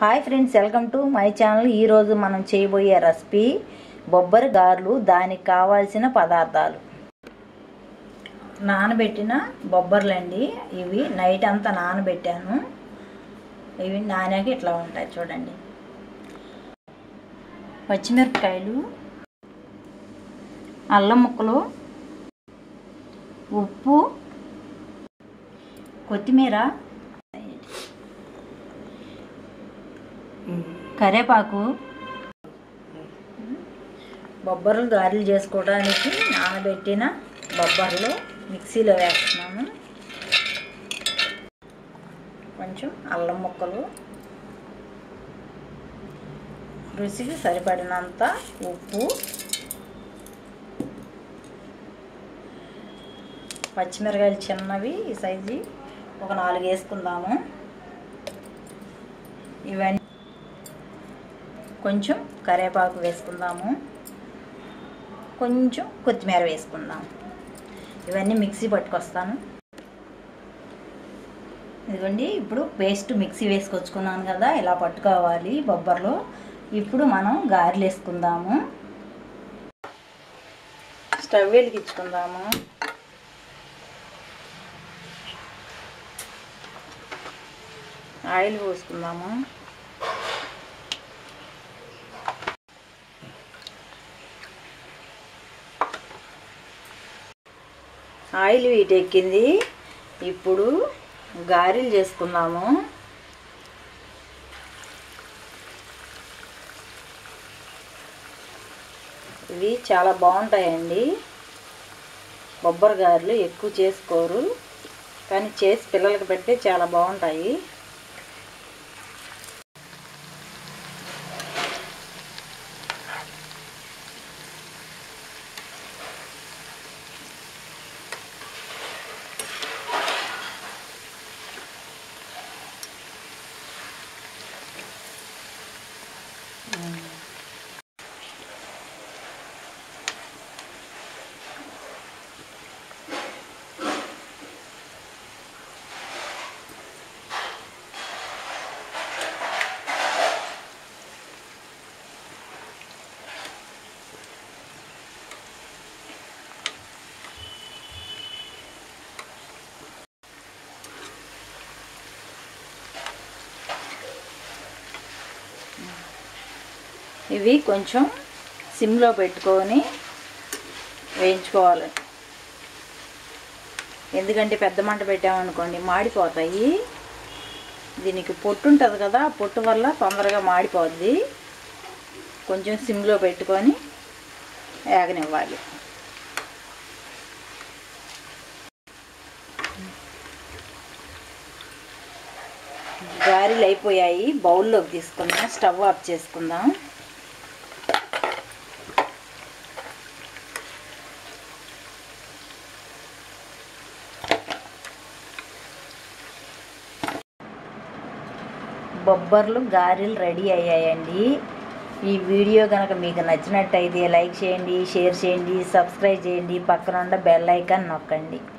hi friends welcome to my channel ఈరోజు మనం చేయబోయే రెసిపీ బొబ్బరి గారెలు దానికి కావాల్సిన పదార్థాలు నానబెట్టిన బొబ్బర్లండి ఇవి నైట్ అంతా నానబెట్టాను ఇవి నానాక ఇట్లా ఉంటాయి చూడండి పచ్చిమిరపకాయలు అల్లం ముక్కలు ఉప్పు కొత్తిమీర కరేపాకు బొబ్బర్లు గారెలు చేసుకోవడానికి నానబెట్టిన బొబ్బర్లు మిక్సీలో వేస్తున్నాను కొంచెం అల్లం ముక్కలు రుచికి సరిపడినంత ఉప్పు పచ్చిమిరకాయలు చిన్నవి ఈ సైజు ఒక నాలుగు వేసుకుందాము ఇవన్నీ కొంచెం కరివేపాకు వేసుకుందాము కొంచెం కొత్తిమీర వేసుకుందాం ఇవన్నీ మిక్సీ పట్టుకొస్తాను ఇదిగోండి ఇప్పుడు పేస్ట్ మిక్సీ వేసుకొచ్చుకున్నాను కదా ఇలా పట్టుకోవాలి బొబ్బర్లు ఇప్పుడు మనం గారెలు వేసుకుందాము స్టవ్ వెలిగించుకుందాము ఆయిల్ పోసుకుందాము ఆయిల్ వీటెక్కింది ఇప్పుడు గారెలు చేసుకుందాము ఇవి చాలా బాగుంటాయండి బొబ్బరి గారెలు ఎక్కువ చేసుకోరు కానీ చేసి పిల్లలకి పెడితే చాలా బాగుంటాయి ఇవి కొంచెం సిమ్లో పెట్టుకొని వేయించుకోవాలి ఎందుకంటే పెద్ద మంట పెట్టామనుకోండి మాడిపోతాయి దీనికి పొట్టు ఉంటుంది కదా ఆ పొట్టు వల్ల తొందరగా మాడిపోద్ది కొంచెం సిమ్లో పెట్టుకొని వేగనివ్వాలి గారెలు అయిపోయాయి బౌల్లోకి తీసుకుందాం స్టవ్ ఆఫ్ చేసుకుందాం బొబ్బర్లు గారెలు రెడీ అయ్యాయండి ఈ వీడియో కనుక మీకు నచ్చినట్టయితే లైక్ చేయండి షేర్ చేయండి సబ్స్క్రైబ్ చేయండి పక్కన ఉన్న బెల్ ఐకాన్ నొక్కండి